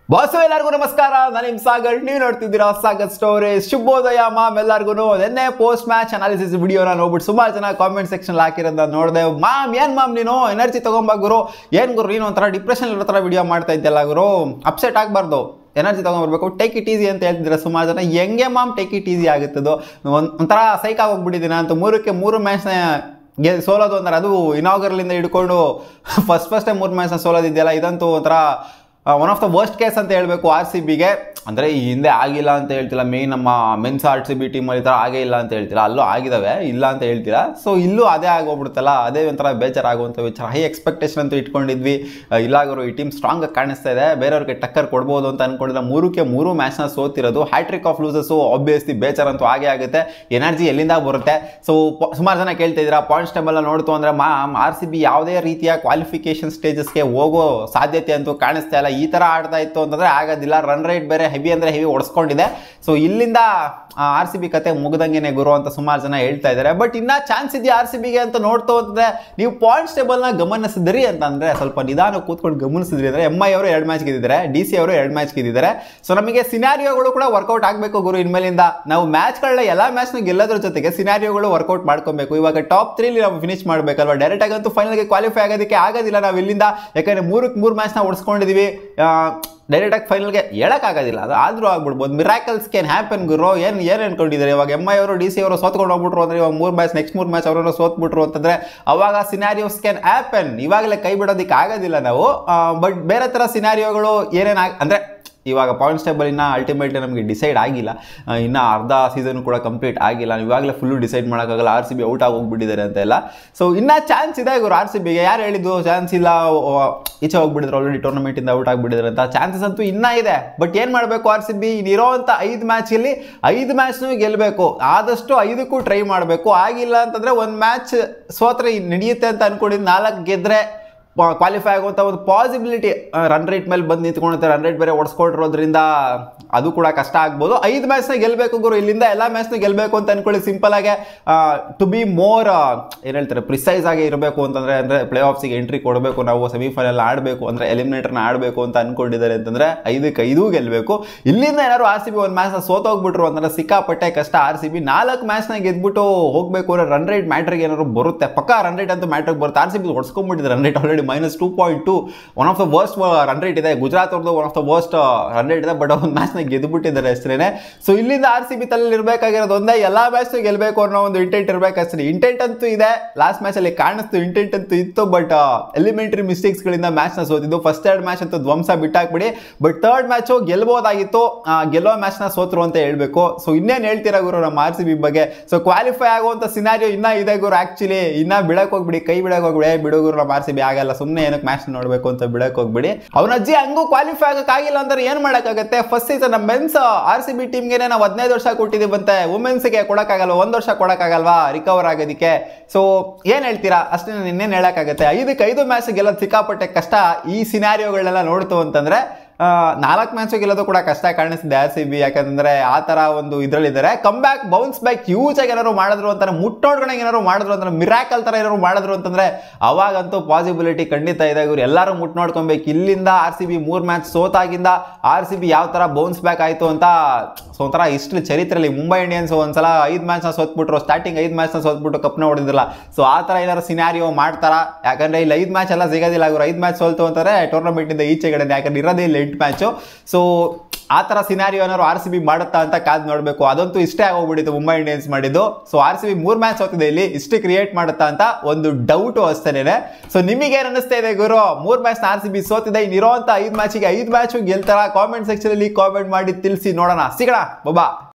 boss ಎಲ್ಲರಿಗೂ ನಮಸ್ಕಾರ ನಾನು ನಿಮ್ ಸಾಗರ್ ನೀವು ನೋಡ್ತಿದ್ದೀರಾ ಸಾಗರ್ ಸ್ಟೋರಿ ಶುಭೋದಯ ಮಾಮ್ ಎಲ್ಲರಿಗೂ ನಿನ್ನೆ ಪೋಸ್ಟ್ ಮ್ಯಾಚ್ ಅನಾಲಿಸಿಸ್ ವಿಡಿಯೋನ ನೋಡ್ಬಿಟ್ಟು ಸುಮಾರು ಜನ ಕಾಮೆಂಟ್ ಸೆಕ್ಷನ್ ಹಾಕಿರೋದ ನೋಡಿದೆ ಮಾಮ್ ಏನ್ ಮಾಮ್ ನೀನು ಎನರ್ಜಿ ತಗೊಂಬ ಗುರು ಏನ್ ಗುರು ನೀನು ಒಂಥರ ಡಿಪ್ರೆಷನ್ ಇರೋ ಥರ ವಿಡಿಯೋ ಮಾಡ್ತಾ ಇದ್ದಲ್ಲ ಗುರು ಅಪ್ಸೆಟ್ ಆಗಬಾರ್ದು ಎನರ್ಜಿ ತೊಗೊಂಡ್ಬರ್ಬೇಕು ಟೇಕ್ ಇಟ್ ಈಸಿ ಅಂತ ಹೇಳ್ತಿದ್ರೆ ಸುಮಾರು ಜನ ಹೆಂಗೆ ಮಾಮ್ ಟೇಕ್ ಇಟ್ ಈಸಿ ಆಗುತ್ತದೋ ಒಂದ್ ಒಂಥರ ಸೈಕ್ ಆಗೋಗ್ಬಿಟ್ಟಿದ್ದೀನಿ ಅಂತ ಮೂರಕ್ಕೆ ಮೂರು ಮ್ಯಾಚ್ನ ಗೆ ಸೋಲೋದು ಅಂದ್ರೆ ಅದು ಇನಾಗರ್ಲಿಂದ ಹಿಡ್ಕೊಂಡು ಫಸ್ಟ್ ಫಸ್ಟೇ ಮೂರು ಮ್ಯಾಚ್ನ ಸೋಲೋದಿದೆಯಲ್ಲ ಇದಂತೂ ಒಂಥರ one of the worst case ಅಂತ ಹೇಳಬೇಕು ಆರ್ ಸಿ ಬಿಗೆ ಅಂದರೆ ಈ ಹಿಂದೆ ಆಗಿಲ್ಲ ಅಂತ ಹೇಳ್ತಿಲ್ಲ ಮೇನ್ ನಮ್ಮ ಮೆನ್ಸ್ ಆರ್ ಸಿ ಬಿ ಟೀಮಲ್ಲಿ ಈ ಥರ ಆಗೇ ಇಲ್ಲ ಅಂತ ಹೇಳ್ತಿಲ್ಲ ಅಲ್ಲೂ ಆಗಿದಾವೆ ಇಲ್ಲ ಅಂತ ಹೇಳ್ತೀರಾ ಸೊ ಇಲ್ಲೂ ಅದೇ ಆಗೋಗ್ಬಿಡುತ್ತಲ್ಲ ಅದೇ ಒಂಥರ ಬೇಜಾರಾಗುವಂಥ ವಿಚಾರ ಹೈ ಎಕ್ಸ್ಪೆಕ್ಟೇಷನ್ ಅಂತ ಇಟ್ಕೊಂಡಿದ್ವಿ ಆ, ಇಲ್ಲ ಗುರು ಈ ಟೀಮ್ ಸ್ಟ್ರಾಂಗ್ ಆಗಿ ಕಾಣಿಸ್ತಾ ಇದೆ ಬೇರೆಯವ್ರಿಗೆ ಟಕ್ಕರ್ ಕೊಡ್ಬೋದು ಅಂತ ಅನ್ಕೊಂಡಿದ್ರೆ ಮೂರಕ್ಕೆ ಮೂರು ಮ್ಯಾಚ್ನ ಸೋತಿರೋದು ಹ್ಯಾಟ್ರಿಕ್ ಆಫ್ ಲೂಸಸ್ಸು ಆಬ್ವಿಯಸ್ಲಿ ಬೇಜಾರಂತೂ ಆಗೇ ಆಗುತ್ತೆ ಎನರ್ಜಿ ಎಲ್ಲಿಂದ ಬರುತ್ತೆ ಸೊ ಸುಮಾರು ಜನ ಕೇಳ್ತಿದ್ದೀರಾ ಪಾಯಿಂಟ್ಸ್ ಟೇಬಲ್ ನೋಡ್ತು ಅಂದರೆ ಮಾಮ್ ಆರ್ ಸಿ ಬಿ ಯಾವುದೇ ರೀತಿಯ ಕ್ವಾಲಿಫಿಕೇಶನ್ ಸ್ಟೇಜಸ್ಗೆ ಹೋಗೋ ಸಾಧ್ಯತೆ ಅಂತೂ ಕಾಣಿಸ್ತಾ ಇಲ್ಲ ಈ ಥರ ಆಡ್ತಾ ಇತ್ತು ಅಂತಂದರೆ ಆಗೋದಿಲ್ಲ ರನ್ ರೇಟ್ ಬೇರೆ ಹೆವಿ ಅಂದರೆ ಹೆವಿ ಹೊಡ್ಸ್ಕೊಂಡಿದೆ ಸೊ ಇಲ್ಲಿಂದ ಆರ್ ಸಿ ಬಿ ಕತೆ ಮುಗ್ದಂಗೆನೆ ಗುರು ಅಂತ ಸುಮಾರು ಜನ ಹೇಳ್ತಾ ಇದ್ದಾರೆ ಬಟ್ ಇನ್ನ ಚಾನ್ಸ್ ಇದೆಯಾ ಆರ್ ಸಿ ಬಿಗೆ ಅಂತ ನೋಡ್ತಾ ಹೋದ್ರೆ ನೀವು ಪಾಯಿಂಟ್ಸ್ ಟೇಬಲ್ನ ಗಮನಿಸಿದ್ರಿ ಅಂತಂದ್ರೆ ಸ್ವಲ್ಪ ನಿಧಾನ ಕೂತ್ಕೊಂಡು ಗಮನಿಸಿದ್ರಿ ಅಂದರೆ ಎಮ್ ಐ ಅವರು ಎರಡು ಮ್ಯಾಚ್ ಗೆದ್ದಿದ್ದಾರೆ ಡಿ ಸಿ ಅವರು ಎರಡು ಮ್ಯಾಚ್ ಗೆದ್ದಿದ್ದಾರೆ ಸೊ ನಮಗೆ ಸಿನಾರಿಯೋಗಳು ಕೂಡ ವರ್ಕೌಟ್ ಆಗಬೇಕು ಗುರು ಇನ್ಮೇಲಿಂದ ನಾವು ಮ್ಯಾಚ್ಗಳನ್ನ ಎಲ್ಲ ಮ್ಯಾಚ್ನ ಗೆಲ್ಲೋದ್ರ ಜೊತೆಗೆ ಸಿನಾರಿಯೋಗಳು ವರ್ಕೌಟ್ ಮಾಡ್ಕೊಬೇಕು ಇವಾಗ ಟಾಪ್ ತ್ರೀಲಿ ನಾವು ಫಿನಿಶ್ ಮಾಡಬೇಕಲ್ವಾ ಡೈರೆಕ್ಟ್ ಆಗಂತೂ ಫೈನಲ್ಗೆ ಕ್ವಾಲಿಫೈ ಆಗೋದಕ್ಕೆ ಆಗೋದಿಲ್ಲ ನಾವು ಇಲ್ಲಿಂದ ಯಾಕಂದ್ರೆ ಮೂರಕ್ಕೆ ಮೂರು ಮ್ಯಾಚ್ನ ಓಡಿಸ್ಕೊಂಡಿದೀವಿ ಡೈರೆಕ್ಟಾಗಿ ಫೈನಲ್ಗೆ ಹೇಳೋಕ್ಕಾಗೋದಿಲ್ಲ ಅದು ಆದರೂ ಆಗ್ಬಿಡ್ಬೋದು ಮಿರಾಕಲ್ಸ್ ಕ್ಯಾನ್ ಹ್ಯಾಪನ್ ಗುರು ಏನು ಏನು ಅನ್ಕೊಂಡಿದ್ದಾರೆ ಇವಾಗ ಎಮ್ ಐ ಅವರು ಡಿ ಸಿ ಅವರು ಸೋತ್ಕೊಂಡು ಹೋಗ್ಬಿಟ್ರು ಅಂದರೆ ಇವಾಗ ಮೂರು ಮ್ಯಾಚ್ ನೆಕ್ಸ್ಟ್ ಮೂರು ಮ್ಯಾಚ್ ಅವರನ್ನು ಸೋತ್ಬಿಟ್ರು ಅಂತಂದರೆ ಅವಾಗ ಸಿನಾರಿಯೋಸ್ ಕ್ಯಾನ್ ಹ್ಯಾಪನ್ ಇವಾಗಲೇ ಕೈ ಬಿಡೋದಕ್ಕೆ ಆಗೋದಿಲ್ಲ ನಾವು ಬಟ್ ಬೇರೆ ಥರ ಸಿನಾರಿಯೋಗಳು ಏನೇನು ಅಂದರೆ ಇವಾಗ ಪಾಯಿಂಟ್ಸ್ ಟೇಬಲ್ ಇನ್ನು ಅಲ್ಟಿಮೇಟ್ಲಿ ನಮಗೆ ಡಿಸೈಡ್ ಆಗಿಲ್ಲ ಆ, ಇನ್ನು ಅರ್ಧ ಸೀಸನ್ ಕೂಡ ಕಂಪ್ಲೀಟ್ ಆಗಿಲ್ಲ ಇವಾಗಲೇ ಫುಲ್ಲು ಡಿಸೈಡ್ ಮಾಡೋಕ್ಕಾಗಲ್ಲ ಆರ್ ಸಿ ಬಿ ಔಟ್ ಆಗಿ ಹೋಗ್ಬಿಟ್ಟಿದ್ದಾರೆ ಅಂತೆಲ್ಲ ಸೊ ಇನ್ನೂ ಚಾನ್ಸ್ ಇದೆ ಇವರು ಆರ್ ಸಿ ಬಿಗೆ ಯಾರು ಹೇಳಿದ್ದು ಚಾನ್ಸ್ ಇಲ್ಲ ಓ, ಈಚೆ ಹೋಗ್ಬಿಟ್ಟಿದ್ರು ಆಲ್ರೆಡಿ ಟೂರ್ನಮೆಂಟಿಂದ ಔಟ್ ಆಗಿಬಿಟ್ಟಿದ್ದಾರೆ ಅಂತ ಚಾನ್ಸಸ್ ಅಂತೂ ಇನ್ನೂ ಇದೆ ಬಟ್ ಏನು ಮಾಡಬೇಕು ಆರ್ ಸಿ ಬಿ ಇನ್ನಿರೋವಂಥ ಐದು ಮ್ಯಾಚಲ್ಲಿ ಐದು ಮ್ಯಾಚ್ನೂ ಗೆಲ್ಲಬೇಕು ಆದಷ್ಟು ಐದಕ್ಕೂ ಟ್ರೈ ಮಾಡಬೇಕು ಆಗಿಲ್ಲ ಅಂತಂದರೆ ಒಂದು ಮ್ಯಾಚ್ ಸೋತ್ರೆ ನಡೆಯುತ್ತೆ ಅಂತ ಅನ್ಕೊಂಡಿದ್ದು ನಾಲ್ಕು ಗೆದ್ದರೆ ಕ್ವಾಲಿಫೈ ಆಗುವಂಥ ಒಂದು ಪಾಸಿಬಿಲಿಟಿ ರನ್ ರೇಟ್ ಮೇಲೆ ಬಂದು ನಿಂತ್ಕೊಂಡಿರ್ತಾರೆ ರನ್ ರೇಟ್ ಬೇರೆ ಓಡಿಸ್ಕೊಂಡಿರೋದ್ರಿಂದ ಅದು ಕೂಡ ಕಷ್ಟ ಆಗ್ಬೋದು ಐದು ಮ್ಯಾಚ್ನ ಗೆಲ್ಲಬೇಕು ಗುರು ಇಲ್ಲಿಂದ ಎಲ್ಲ ಮ್ಯಾಚ್ನ ಗೆಲ್ಲಬೇಕು ಅಂತ ಅನ್ಕೊಳ್ಳಿ ಸಿಂಪಲ್ ಆಗಿ ಟು ಬಿ ಮೋರ್ ಏನು ಹೇಳ್ತಾರೆ ಪ್ರಿಸೈಸ್ ಆಗಿ ಇರಬೇಕು ಅಂತಂದರೆ ಅಂದರೆ ಪ್ಲೇ ಆಫ್ಸಿಗೆ ಎಂಟ್ರಿ ಕೊಡಬೇಕು ನಾವು ಸೆಮಿಫೈನಲ್ ಆಡಬೇಕು ಅಂದರೆ ಎಲಿಮಿನೇಟರ್ನ ಆಡಬೇಕು ಅಂತ ಅನ್ಕೊಂಡಿದ್ದಾರೆ ಅಂತಂದರೆ ಐದಕ್ಕೆ ಐದೂ ಗೆಲ್ಲಬೇಕು ಇಲ್ಲಿಂದ ಏನಾದ್ರು ಆರ್ ಸಿ ಬಿ ಒಂದು ಮ್ಯಾಚ್ನ ಸೋತೋಗ್ಬಿಟ್ರು ಅಂತಂದ್ರೆ ಸಿಕ್ಕಾಪಟ್ಟೆ ಕಷ್ಟ ಆರ್ ಸಿ ಬಿ ನಾಲ್ಕು ಮ್ಯಾಚ್ನ ಗೆದ್ಬಿಟ್ಟು ಹೋಗಬೇಕು ಅಂದರೆ ರನ್ ರೇಟ್ ಮ್ಯಾಟ್ರಿಗೆ ಏನಾದ್ರು ಬರುತ್ತೆ ಪಕ್ಕ ರನ್ ರೇಟ್ ಅಂತ ಮ್ಯಾಟ್ರಿಗೆ ಬರುತ್ತೆ ಆರ್ ಸಿ ಬಿ ಹೊಡ್ಸ್ಕೊಂಡ್ಬಿಟ್ಟಿದೆ run rate already minus two point two one of the worst run rate ಇದೆ ಗುಜರಾತ್ ಅವ್ರದ್ದು one of the worst run rate ಇದೆ ಬಟ್ ಒಂದು ಮ್ಯಾಚ್ನ ಗೆದ್ದುಬಿಟ್ಟಿದ್ದಾರೆ ಅಷ್ಟೇ ಸೊ ಇಲ್ಲಿಂದ ಆರ್ ಸಿ ಬಿ ತಲೆಯಲ್ಲಿ ಇರಬೇಕಾಗಿರೋದು ಒಂದೇ ಎಲ್ಲ ಮ್ಯಾಚ್ನು ಗೆಲ್ಲಬೇಕು ಅನ್ನೋ ಒಂದು ಇಂಟೆಂಟ್ ಇರಬೇಕು ಅಷ್ಟೇ ಇಂಟೆಂಟ್ ಅಂತೂ ಇದೆ ಲಾಸ್ಟ್ ಮ್ಯಾಚಲ್ಲಿ ಕಾಣಿಸ್ತು ಇಂಟೆಂಟ್ ಅಂತೂ ಇತ್ತು ಬಟ್ ಎಲಿಮೆಂಟ್ರಿ ಮಿಸ್ಟೇಕ್ಸ್ಗಳಿಂದ ಮ್ಯಾಚ್ನ ಸೋತಿದ್ದು ಫಸ್ಟ್ ಎರಡು ಮ್ಯಾಚ್ ಅಂತೂ ಧ್ವಂಸ ಬಿಟ್ಟಾಕ್ಬಿಡಿ ಬಟ್ ಥರ್ಡ್ ಮ್ಯಾಚು ಗೆಲ್ಬೋದಾಗಿತ್ತು ಆ, ಗೆಲ್ಲೋ ಮ್ಯಾಚ್ನ ಸೋತ್ರು ಅಂತ ಹೇಳ್ಬೇಕು ಸೊ ಇನ್ನೇನು ಹೇಳ್ತೀರಾ ಗುರು ನಮ್ಮ ಆರ್ ಸಿ ಬಿ ಬಗ್ಗೆ ಸೊ ಕ್ವಾಲಿಫೈ ಆಗುವಂಥ ಸಿನಾರಿಯೋ ಇನ್ನೂ ಇದೆ ಗುರು ಆ್ಯಕ್ಚುಲಿ ಇನ್ನೂ ಬಿಡಕ್ಕೆ ಹೋಗ್ಬಿಡಿ ಕೈ ಬಿಡಕ್ಕೆ ಹೋಗ್ಬಿಡಿ ಏ, ಬಿಡು ಗುರು ನಮ್ಮ ಆರ್ ಸಿ ಬಿ ಆಗಲ್ಲ ಸುಮ್ಮನೆ ಏನಕ್ಕೆ ಮ್ಯಾಚ್ ನೋಡಬೇಕು ಅಂತ ಬಿಡಕ್ಕೆ ಹೋಗ್ಬಿಡಿ ಅವನ ಅಜ್ಜಿ ಹಂಗೂ ಕ್ವಾಲಿಫೈ ಆಗಕ್ಕಾಗಿಲ್ಲ ಅಂದ್ರೆ ಏನು ಮಾಡೋಕ್ಕಾಗತ್ತೆ ಫಸ್ಟ್ ಸೀಸನ್ ನಮ್ಮ ಮೆನ್ಸ್ ಆರ್ ಸಿ ಬಿ ಟೀಮ್ಗೆ ನಾವು ಹದಿನೈದು ವರ್ಷ ಕೊಟ್ಟಿದ್ದೀವಿ ಬಂತೆ ವುಮೆನ್ಸ್ಗೆ ಕೊಡೋಕ್ಕಾಗಲ್ಲ ಒಂದು ವರ್ಷ ಕೊಡೋಕ್ಕಾಗಲ್ವಾ ರಿಕವರ್ ಆಗೋದಕ್ಕೆ ಸೊ ಏನು ಹೇಳ್ತೀರಾ ಅಷ್ಟೇ ನಾನು ಇನ್ನೇನು ಹೇಳೋಕ್ಕಾಗತ್ತೆ ಐದಕ್ಕೆ ಐದು ಮ್ಯಾಚ್ ಗೆಲ್ಲೋದು ಸಿಕ್ಕಾಪಟ್ಟೆ ಕಷ್ಟ ಈ ಸಿನಾರಿಯೋಗಳನ್ನೆಲ್ಲ ನೋಡ್ತು ಅಂತಂದರೆ ನಾಲ್ಕು ಮ್ಯಾಚು ಗೆಲ್ಲೋದು ಕೂಡ ಕಷ್ಟ ಕಾಣಿಸ್ತಿದೆ ಆರ್ ಸಿ ಬಿ ಯಾಕಂದ್ರೆ ಆ ಥರ ಒಂದು ಇದರಲ್ಲಿದ್ದಾರೆ come back bounce back huge ಆಗಿ ಏನಾದ್ರು ಮಾಡಿದ್ರು ಅಂತಾರೆ ಮುಟ್ಟೋಡ್ಗಣೆ ಏನಾದ್ರು ಮಾಡಿದ್ರು ಅಂತಂದ್ರೆ ಮಿರಾಕಲ್ ಥರ ಏನಾದ್ರು ಮಾಡಿದ್ರು ಅಂತಂದ್ರೆ ಅವಾಗಂತೂ ಪಾಸಿಬಿಲಿಟಿ ಖಂಡಿತ ಇದೆ ಇವ್ರು ಎಲ್ಲರೂ ಮುಟ್ ನೋಡ್ಕೊಬೇಕು ಇಲ್ಲಿಂದ ಆರ್ ಸಿ ಬಿ ಮೂರು ಮ್ಯಾಚ್ ಸೋತಾಗಿಂದ ಆರ್ ಸಿ ಬಿ ಯಾವ ಥರ ಬೌನ್ಸ್ ಬ್ಯಾಕ್ ಆಯಿತು ಅಂತ ಸೊ ಒಂಥರ ಇಷ್ಟು ಚರಿತ್ರೆಯಲ್ಲಿ ಮುಂಬೈ ಇಂಡಿಯನ್ಸ್ ಒಂದ್ಸಲ ಐದು ಮ್ಯಾಚ್ನ ಸೋತ್ಬಿಟ್ರು ಸ್ಟಾರ್ಟಿಂಗ್ ಐದು ಮ್ಯಾಚ್ನ ಸೋತ್ಬಿಟ್ಟು ಕಪ್ನ ಹೊಡೆದಿಲ್ಲ ಸೊ ಆ ಥರ ಏನಾದ್ರು ಸಿನಾರಿಯೋ ಮಾಡ್ತಾರಾ ಯಾಕಂದ್ರೆ ಇಲ್ಲಿ ಐದು ಮ್ಯಾಚ್ ಎಲ್ಲ ಸಿಗೋದಿಲ್ಲ ಇವ್ರು ಐದು ಮ್ಯಾಚ್ ಸೋಲ್ತು ಅಂತಾರೆ ಟೂರ್ನಮೆಂಟಿಂದ ಈಚೆಗಡೆ ಯಾಕಂದ್ರೆ ಇರೋದೇ ಇಲ್ಲ ಎಂಟು ಮ್ಯಾಚು ಸೊ ಆ ಥರ ಸಿನಾರಿಯೋ ಏನಾದ್ರು ಆರ್ ಸಿ ಬಿ ಮಾಡುತ್ತಾ ಅಂತ ಕಾದು ನೋಡಬೇಕು ಅದಂತೂ ಇಷ್ಟೇ ಆಗೋಗ್ಬಿಟ್ಟಿತ್ತು ಮುಂಬೈ ಇಂಡಿಯನ್ಸ್ ಮಾಡಿದ್ದು ಸೊ ಆರ್ ಸಿ ಬಿ ಮೂರು ಮ್ಯಾಚ್ ಹೋಗ್ತಿದೆ ಇಲ್ಲಿ ಇಷ್ಟು ಕ್ರಿಯೇಟ್ ಮಾಡುತ್ತಾ ಅಂತ ಒಂದು ಡೌಟು ಅಷ್ಟೇನೆ ಸೊ ನಿಮಗೆ ಏನು ಅನಿಸ್ತಾ ಇದೆ ಗುರು ಮೂರು ಮ್ಯಾಚ್ ಆರ್ ಸಿ ಬಿ ಸೋತಿದೆ ಇನ್ನಿರೋಂಥ ಐದು ಮ್ಯಾಚಿಗೆ ಐದು ಮ್ಯಾಚು ಗೆಲ್ತಾರ ಕಾಮೆಂಟ್ ಸೆಕ್ಷನಲ್ಲಿ ಕಾಮೆಂಟ್ ಮಾಡಿ ತಿಳಿಸಿ ನೋಡೋಣ ಸಿಗೋಣ ಬಬಾ